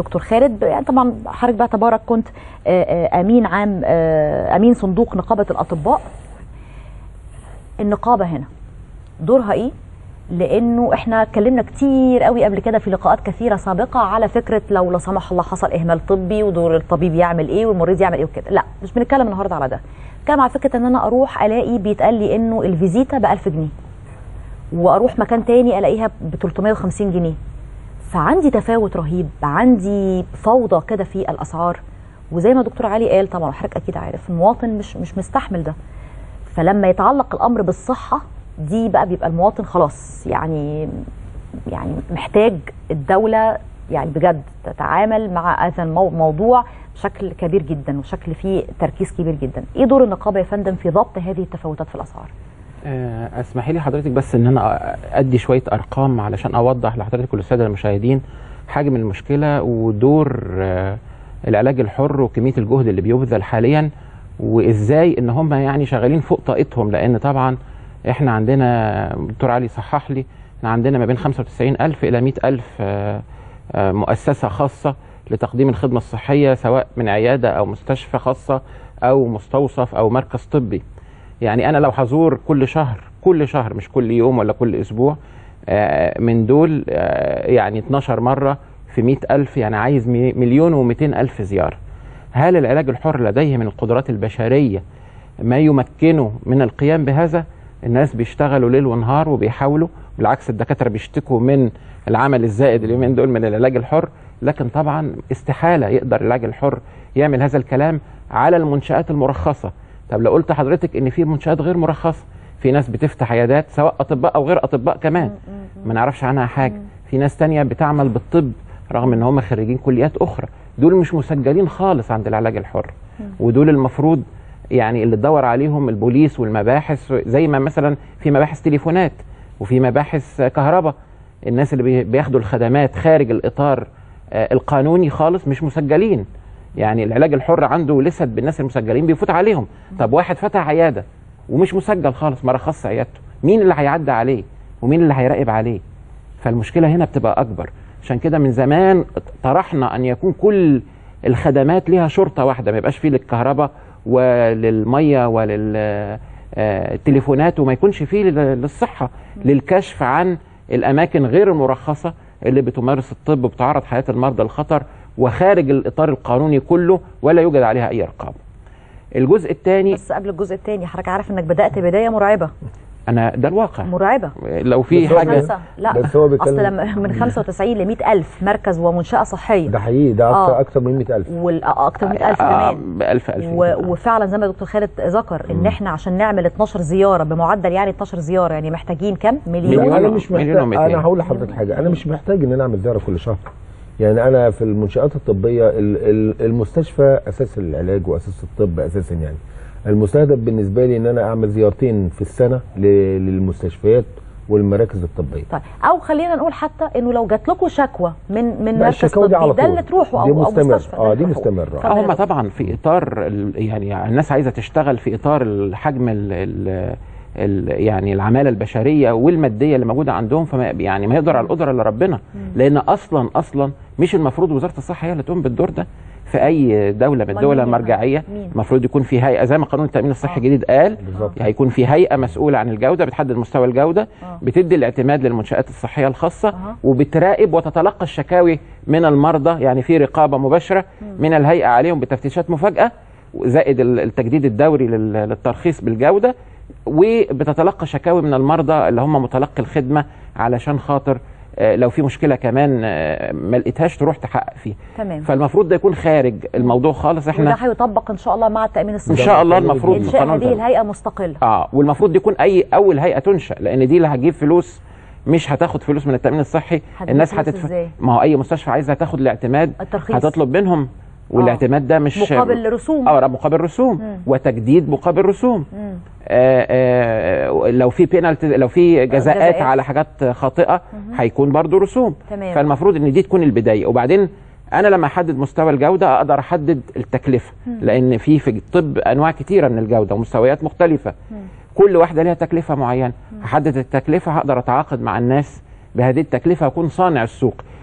دكتور خالد يعني طبعا حضرتك باعتبارك كنت آه، آه، امين عام آه، امين صندوق نقابه الاطباء النقابه هنا دورها ايه لانه احنا اتكلمنا كتير قوي قبل كده في لقاءات كثيره سابقه على فكره لو لا سمح الله حصل اهمال طبي ودور الطبيب يعمل ايه والمريض يعمل ايه وكده لا مش بنتكلم النهارده على ده بنتكلم على فكره ان انا اروح الاقي بيتقال لي انه الفيزيتا ب 1000 جنيه واروح مكان تاني الاقيها ب 350 جنيه فعندي تفاوت رهيب عندي فوضى كده في الاسعار وزي ما دكتور علي قال طبعا وحضرتك اكيد عارف المواطن مش مش مستحمل ده فلما يتعلق الامر بالصحه دي بقى بيبقى المواطن خلاص يعني يعني محتاج الدوله يعني بجد تتعامل مع هذا المو- الموضوع بشكل كبير جدا وشكل فيه تركيز كبير جدا ايه دور النقابه يا فندم في ضبط هذه التفاوتات في الاسعار آه، اسمحي لي حضرتك بس ان انا ادي شويه ارقام علشان اوضح لحضرتك والساده المشاهدين حجم المشكله ودور آه، العلاج الحر وكميه الجهد اللي بيبذل حاليا وازاي ان هم يعني شغالين فوق طاقتهم لان طبعا احنا عندنا دكتور علي صحح لي احنا عندنا ما بين 95000 الى 100000 آه، آه، مؤسسه خاصه لتقديم الخدمه الصحيه سواء من عياده او مستشفى خاصه او مستوصف او مركز طبي يعني انا لو هزور كل شهر كل شهر مش كل يوم ولا كل اسبوع آه، من دول آه، يعني 12 مره في 100000 ألف يعني عايز مي- مليون و200 ألف زيارة هل العلاج الحر لديه من القدرات البشرية ما يمكنه من القيام بهذا الناس بيشتغلوا ليل ونهار وبيحاولوا بالعكس الدكاترة بيشتكوا من العمل الزائد اليومين دول من العلاج الحر لكن طبعا استحالة يقدر العلاج الحر يعمل هذا الكلام على المنشآت المرخصة طب لو قلت حضرتك ان في منشآت غير مرخصة في ناس بتفتح عيادات سواء اطباء او غير اطباء كمان ما نعرفش عنها حاجة في ناس تانية بتعمل بالطب رغم ان هم خريجين كليات اخرى دول مش مسجلين خالص عند العلاج الحر ودول المفروض يعني اللي تدور عليهم البوليس والمباحث زي ما مثلا في مباحث تليفونات وفي مباحث كهرباء الناس اللي بي- بياخدوا الخدمات خارج الاطار آه، القانوني خالص مش مسجلين يعني العلاج الحر عنده لسد بالناس المسجلين بيفوت عليهم طب واحد فتح عياده ومش مسجل خالص ما رخصش عيادته مين اللي هيعدي عليه ومين اللي هيراقب عليه فالمشكله هنا بتبقى اكبر عشان كده من زمان طرحنا ان يكون كل الخدمات ليها شرطه واحده ما يبقاش فيه للكهرباء وللميه وللتليفونات وما يكونش فيه لل- للصحه للكشف عن الاماكن غير المرخصه اللي بتمارس الطب وبتعرض حياه المرضى للخطر وخارج الاطار القانوني كله ولا يوجد عليها اي رقابه. الجزء الثاني بس قبل الجزء الثاني حضرتك عارف انك بدات بدايه مرعبه انا ده الواقع مرعبه لو في بس هو حاجه خمسة لا بس هو بيتكلم- اصل لما من 95 ل 100000 مركز ومنشاه صحيه ده حقيقي ده اكتر آه. اكتر من 100000 واكتر من 100000 آه، كمان بألف ألف و... وفعلا زي ما دكتور خالد ذكر ان احنا عشان نعمل 12 زياره بمعدل يعني 12 زياره يعني محتاجين كام مليون مليون. انا مش مليون محتاج ومئتين. انا هقول لحضرتك حاجه انا مش محتاج ان انا اعمل زياره كل شهر يعني انا في المنشات الطبيه ال- ال- المستشفى اساس العلاج واساس الطب اساسا يعني المستهدف بالنسبه لي ان انا اعمل زيارتين في السنه ل- للمستشفيات والمراكز الطبيه طيب او خلينا نقول حتى انه لو جات لكم شكوى من من لا، مركز الشكاوى دي طبي على ده طول. اللي تروحوا دي او او مستمر. مستشفى آه، ده دي تروحوا. مستمر. اتفضل اه يا هم دكتور. طبعا في اطار ال- يعني الناس عايزه تشتغل في اطار الحجم ال ال ال يعني العماله البشريه والماديه اللي موجوده عندهم فما يعني ما يقدر على القدره الا ربنا لان اصلا اصلا مش المفروض وزاره الصحه هي اللي تقوم بالدور ده في اي دوله من أمال الدول مين اللي المرجعيه مين؟ المفروض يكون في هيئه زي ما قانون التامين الصحي الجديد قال بالظبط. هيكون في هيئه مسؤوله عن الجوده بتحدد مستوى الجوده بتدي الاعتماد للمنشات الصحيه الخاصه أها. وبتراقب وتتلقى الشكاوي من المرضى يعني في رقابه مباشره من الهيئه عليهم بتفتيشات مفاجاه زائد ال- التجديد الدوري لل- للترخيص بالجوده وبتتلقى شكاوي من المرضى اللي هم متلقي الخدمه علشان خاطر آه، لو في مشكله كمان آه، ما لقيتهاش تروح تحقق فيه تمام فالمفروض ده يكون خارج الموضوع خالص وده احنا هيطبق ان شاء الله مع التامين الصحي ان شاء الله المفروض انشاء قانون هذه ده. الهيئه مستقله اه والمفروض يكون اي اول هيئه تنشا لان دي اللي هتجيب فلوس مش هتاخد فلوس من التامين الصحي هتجيب الناس فلوس هتدفع إزاي؟ ما هو اي مستشفى عايزه تاخد الاعتماد الترخيص. هتطلب منهم والاعتماد ده مش مقابل رسوم. اه مقابل رسوم وتجديد مقابل رسوم آه آه لو في بينالتي لو في جزاءات جزاءات. على حاجات خاطئه هيكون برضو رسوم تمام. فالمفروض ان دي تكون البدايه وبعدين انا لما احدد مستوى الجوده اقدر احدد التكلفه لان في في الطب انواع كتيره من الجوده ومستويات مختلفه كل واحده ليها تكلفه معينه هحدد التكلفه هقدر اتعاقد مع الناس بهذه التكلفه اكون صانع السوق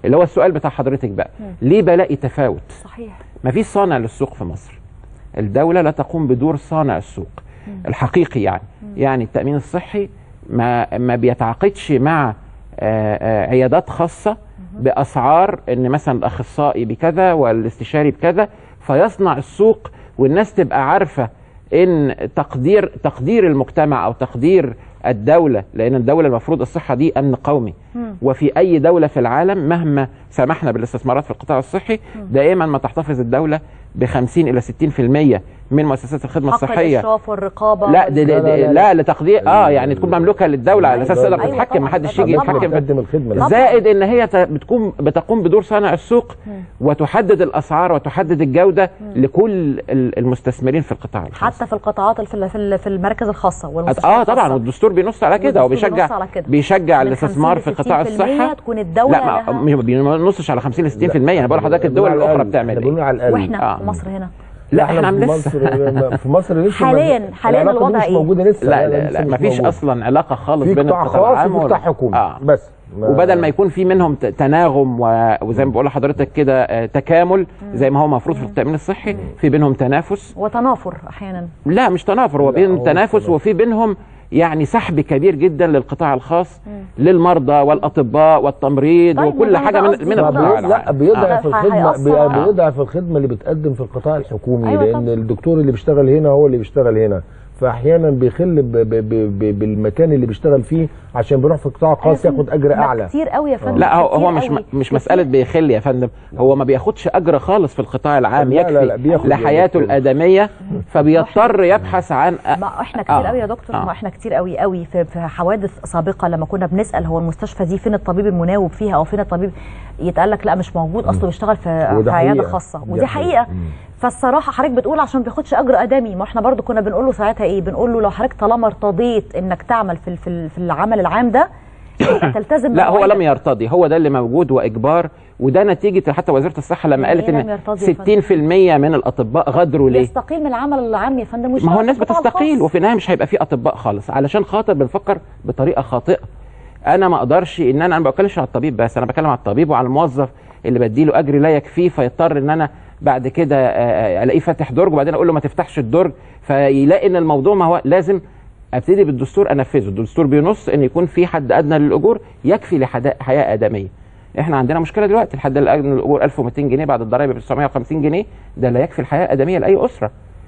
اللي هو السؤال بتاع حضرتك بقى ليه بلاقي تفاوت صحيح مفيش صانع للسوق في مصر الدولة لا تقوم بدور صانع السوق الحقيقي يعني يعني التأمين الصحي ما ما بيتعاقدش مع آه، آه، عيادات خاصة بأسعار إن مثلا الأخصائي بكذا والاستشاري بكذا فيصنع السوق والناس تبقى عارفة إن تقدير تقدير المجتمع أو تقدير الدولة لأن الدولة المفروض الصحة دي أمن قومي وفي أي دولة في العالم مهما سمحنا بالاستثمارات في القطاع الصحي دائما ما تحتفظ الدولة ب 50 إلى 60% من مؤسسات الخدمة حق الصحية الاشراف والرقابه لا دي دي لا، لا، دي لا، لا لتقدير اه يعني تكون مملوكه للدوله على اساس تقدر أيوة تتحكم طبعاً، ما حدش طبعاً. يجي طبعاً. يتحكم في بتقدم الخدمه زائد ان هي ت- بتكون بتقوم بدور صانع السوق وتحدد الاسعار وتحدد الجوده لكل ال- المستثمرين في القطاع الخاص حتى في القطاعات في ال- في ال- في المراكز الخاصه والمستشفيات اه طبعا الخاصة. والدستور بينص على كده والدستور وبيشجع بينص على كده. بيشجع من الاستثمار 50 في قطاع 60% الصحه تكون الدولة لا لها- ما ما بينصش على 50 60% انا بقول لحضرتك الدول الاخرى بتعمل بنقول ايه على الاقل واحنا آه. في مصر هنا لا احنا في لسه مصر في مصر لسه حالياً- ما- حالياً العلاقة دي الوضع مش إيه؟ موجوده لسه لا لا لسه لا مش ما فيش موجودة. اصلا علاقه خالص في بين قطاع القطاع خاص العام وفي وال- قطاع حكومي آه. بس ما- وبدل ما يكون في منهم ت- تناغم و- وزي ما بقول لحضرتك كده آه، تكامل زي ما هو المفروض في التامين الصحي في بينهم تنافس وتنافر احيانا لا مش تنافر هو لا، بين هو تنافس تنافر. وفي بينهم يعني سحب كبير جدا للقطاع الخاص للمرضى والاطباء والتمريض طيب، وكل ما حاجه ده من قصدي من بقى. القطاع لا العام. بيضعف آه. الخدمه هيأثر بي- على- بيضعف الخدمه اللي بتقدم في القطاع الحكومي أيوة لان طبعا. الدكتور اللي بيشتغل هنا هو اللي بيشتغل هنا فاحيانا بيخل ب ب ب ب بالمكان اللي بيشتغل فيه عشان بيروح في قطاع خاص ياخد اجر لا، اعلى كتير قوي يا فندم لا هو كتير هو مش قوي. مش كتير. مساله بيخل يا فندم هو ما بياخدش اجر خالص في القطاع العام لا، لا، لا، يكفي بياخد لحياته يا دكتور. الادميه فبيضطر يبحث عن ما احنا كتير آه. قوي يا دكتور آه. ما احنا كتير قوي قوي في, في حوادث سابقه لما كنا بنسال هو المستشفى دي فين الطبيب المناوب فيها او فين الطبيب يتقال لك لا مش موجود اصله بيشتغل في وده في عياده حقيقة. خاصه دي ودي حقيقة. حقيقه مم. فالصراحه حضرتك بتقول عشان ما بياخدش اجر ادمي ما احنا برضو كنا بنقول له ساعتها ايه بنقول له لو حضرتك طالما ارتضيت انك تعمل في ال- في ال- في العمل العام ده يبقى تلتزم لا هو بمواعيد لم يرتضي هو ده اللي موجود واجبار وده نتيجه حتى وزاره الصحه لما يعني قالت إيه ان لم يرتضي يا 60% من الاطباء غادروا ليه يستقيل من العمل العام يا فندم ما ويشتغل هو في الناس القطاع بتستقيل الخاص. وفي النهايه مش هيبقى في اطباء خالص علشان خاطر بنفكر بطريقه خاطئه انا ما اقدرش ان انا انا ما بتكلمش على الطبيب بس انا بتكلم على الطبيب وعلى الموظف اللي بديله اجر لا يكفيه فيضطر ان انا بعد كده آه، آه، الاقيه فاتح درج وبعدين اقول له ما تفتحش الدرج فيلاقي ان الموضوع ما هو لازم ابتدي بالدستور انفذه الدستور بينص ان يكون في حد ادنى للاجور يكفي لحياه ادميه احنا عندنا مشكله دلوقتي الحد الادنى للاجور 1200 جنيه بعد الضرائب ب 950 جنيه ده لا يكفي الحياه الادميه لاي اسره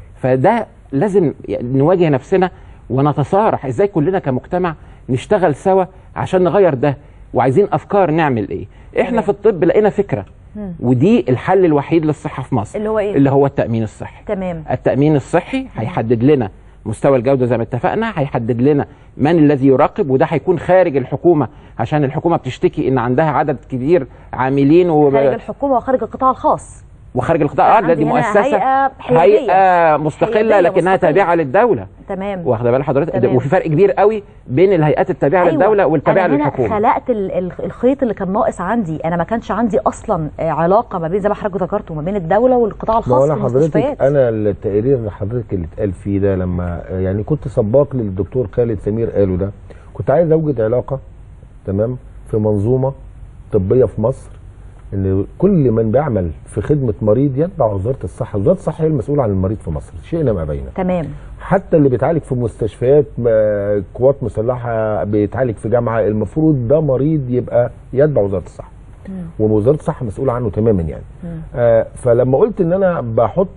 فده لازم نواجه نفسنا ونتصارح ازاي كلنا كمجتمع نشتغل سوا عشان نغير ده وعايزين افكار نعمل ايه احنا في الطب لقينا فكره ودي الحل الوحيد للصحه في مصر اللي هو إيه؟ اللي هو التامين الصحي تمام التامين الصحي هيحدد لنا مستوى الجوده زي ما اتفقنا هيحدد لنا من الذي يراقب وده هيكون خارج الحكومه عشان الحكومه بتشتكي ان عندها عدد كبير عاملين وب... خارج الحكومه وخارج القطاع الخاص وخارج القطاع عندي اه دي هنا مؤسسه هيئة حيادية. هيئه مستقله حيادية لكنها مستقلة. تابعه للدوله تمام واخده بال حضرتك تمام. وفي فرق كبير قوي بين الهيئات التابعه أيوة. للدوله والتابعه أنا هنا للحكومه خلقت ال- ال- الخيط اللي كان ناقص عندي انا ما كانش عندي اصلا آه، علاقه ما بين زي ما حضرتك ذكرت ما بين الدوله والقطاع ما هو الخاص انا في حضرتك المستشفيات انا التقرير اللي حضرتك اللي اتقال فيه ده لما يعني كنت سباق للدكتور خالد سمير قاله ده كنت عايز اوجد علاقه تمام في منظومه طبيه في مصر ان كل من بيعمل في خدمه مريض يتبع وزاره الصحه، وزاره الصحه هي المسؤوله عن المريض في مصر، شئنا ما بينا. تمام حتى اللي بيتعالج في مستشفيات ما- قوات مسلحه بيتعالج في جامعه المفروض ده مريض يبقى يتبع وزاره الصحه ووزاره الصحه مسؤوله عنه تماما يعني آه فلما قلت ان انا بحط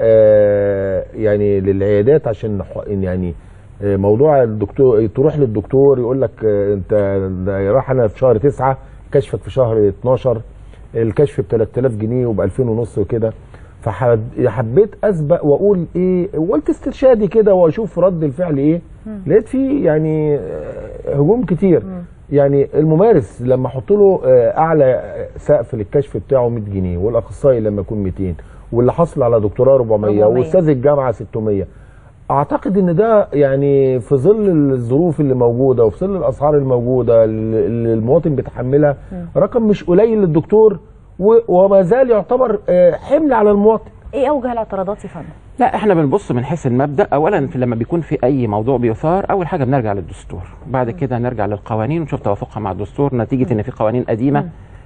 آه يعني للعيادات عشان نح- إن يعني آه موضوع الدكتور تروح للدكتور يقول لك آه انت ده راح انا في شهر تسعة كشفك في شهر 12 الكشف ب 3000 جنيه وب 2000 ونص وكده فحبيت اسبق واقول ايه وقلت استرشادي كده واشوف رد الفعل ايه لقيت فيه يعني آه، هجوم كتير يعني الممارس لما احط له آه، اعلى سقف للكشف بتاعه 100 جنيه والاخصائي لما يكون 200 واللي حصل على دكتوراه 400 400. واستاذ الجامعه 600 اعتقد ان ده يعني في ظل الظروف اللي موجوده وفي ظل الاسعار الموجوده اللي اللي المواطن بيتحملها رقم مش قليل للدكتور و- وما زال يعتبر آه، حمل على المواطن ايه اوجه الاعتراضات يا فندم لا احنا بنبص من حيث المبدا اولا في لما بيكون في اي موضوع بيثار اول حاجه بنرجع للدستور بعد كده نرجع للقوانين ونشوف توافقها مع الدستور نتيجه ان في قوانين قديمه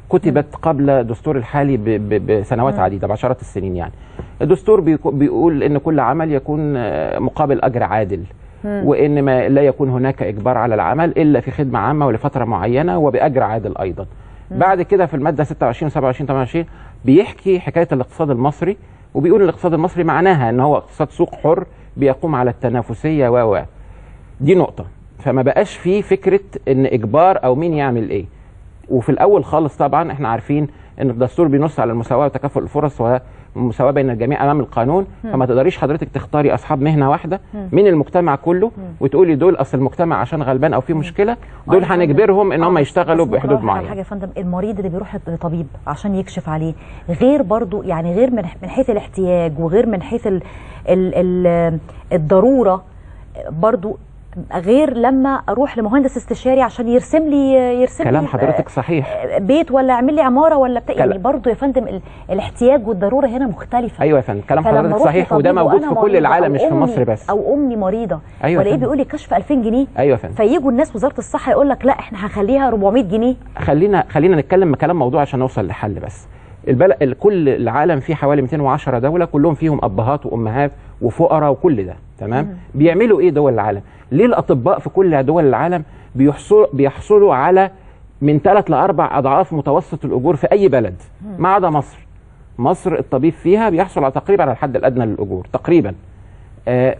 كتبت قبل الدستور الحالي ب- ب- بسنوات عديده بعشرات السنين يعني الدستور بيكو- بيقول ان كل عمل يكون آه، مقابل اجر عادل وان ما لا يكون هناك اجبار على العمل الا في خدمه عامه ولفتره معينه وباجر عادل ايضا بعد كده في الماده 26 27 28 بيحكي حكايه الاقتصاد المصري وبيقول الاقتصاد المصري معناها ان هو اقتصاد سوق حر بيقوم على التنافسيه و و دي نقطه فما بقاش فيه فكره ان اجبار او مين يعمل ايه وفي الاول خالص طبعا احنا عارفين ان الدستور بينص على المساواه وتكافؤ الفرص والمساواه بين الجميع امام القانون فما تقدريش حضرتك تختاري اصحاب مهنه واحده من المجتمع كله وتقولي دول اصل المجتمع عشان غلبان او في مشكله دول آه، هنجبرهم ان آه، هم بس- يشتغلوا بس ممكن بحدود أقول على معينه حاجه يا فندم المريض اللي بيروح لطبيب عشان يكشف عليه غير برضو يعني غير من من حيث الاحتياج وغير من حيث ال ال ال الضروره برضو غير لما اروح لمهندس استشاري عشان يرسم لي يرسم كلام لي حضرتك صحيح بيت ولا يعمل لي عماره ولا بتاع كلام. يعني برضو يا فندم ال- الاحتياج والضروره هنا مختلفه ايوه يا فندم كلام فلما حضرتك أروح صحيح وده لطبيب موجود وأنا في كل مريضة العالم أو مش في أمي- مصر بس او امي مريضه أيوة يا والاقيه فندم. بيقول لي كشف 2000 جنيه ايوه يا فندم فيجوا الناس وزاره الصحه يقول لك لا احنا هنخليها 400 جنيه خلينا خلينا نتكلم كلام موضوع عشان نوصل لحل بس البلد كل العالم فيه حوالي 210 دوله كلهم فيهم ابهات وامهات وفقراء وكل ده تمام بيعملوا ايه دول العالم ليه الاطباء في كل دول العالم بيحصلوا بيحصلوا على من ثلاث لاربع اضعاف متوسط الاجور في اي بلد ما عدا مصر مصر الطبيب فيها بيحصل على تقريبا على الحد الادنى للاجور تقريبا آه،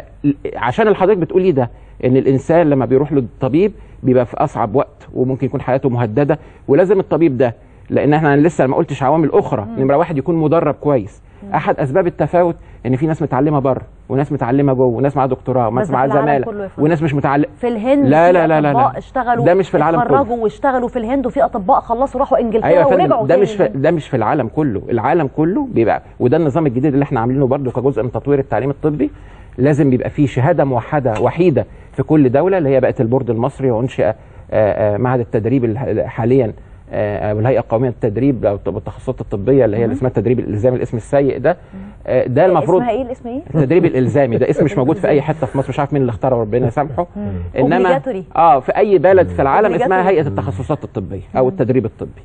فعشان اللي حضرتك بتقولي ده ان الانسان لما بيروح للطبيب بيبقى في اصعب وقت وممكن يكون حياته مهدده ولازم الطبيب ده لان احنا لسه ما قلتش عوامل اخرى نمره واحد يكون مدرب كويس احد اسباب التفاوت ان في ناس متعلمه بره وناس متعلمه جوه وناس معاها دكتوراه وناس بس معاها في العالم زماله كله يا فندم. وناس مش متعلمه في الهند لا في لا لا لا أطباء لا. اشتغلوا ده مش في العالم كله. اتخرجوا واشتغلوا في الهند وفي اطباء خلصوا راحوا انجلترا ايوه يا ورجعوا فندم ده تاني مش في الهند. ده مش في العالم كله العالم كله بيبقى وده النظام الجديد اللي احنا عاملينه برضه كجزء من تطوير التعليم الطبي لازم بيبقى فيه شهاده موحده وحيده في كل دوله اللي هي بقت البورد المصري وانشئ آه، آه، معهد التدريب الح- حاليا آه، او الهيئه القوميه للتدريب او الط- التخصصات الطبيه اللي هي اللي اسمها التدريب الالزامي الاسم السيء ده آه، ده المفروض اسمها ايه الاسم ايه؟ التدريب الالزامي ده اسم مش موجود في اي حته في مصر مش عارف مين اللي اختاره ربنا يسامحه انما Obligatory. اه في اي بلد في العالم اسمها Obligatory. هيئه التخصصات الطبيه او التدريب الطبي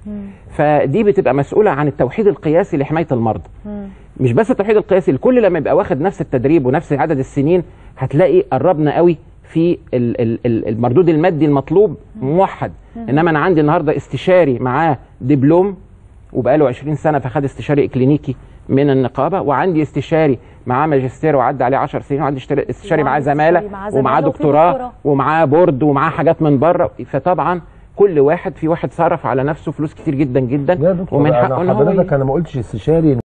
فدي بتبقى مسؤوله عن التوحيد القياسي لحمايه المرضى مش بس التوحيد القياسي الكل لما يبقى واخد نفس التدريب ونفس عدد السنين هتلاقي قربنا قوي في ال- ال- ال- المردود المادي المطلوب موحد انما انا عندي النهارده استشاري معاه دبلوم وبقاله 20 سنه فخد استشاري اكلينيكي من النقابه وعندي استشاري معاه ماجستير وعدى عليه 10 سنين وعندي اشتري- استشاري معاه وعندي زماله استشاري معاه زمالة ومعاه وفي دكتوراه دكتوراه. ومعاه بورد ومعاه حاجات من بره فطبعا كل واحد في واحد صرف على نفسه فلوس كتير جدا جدا يا دكتور ومن انا حقه ان هو حضرتك انا ما قلتش استشاري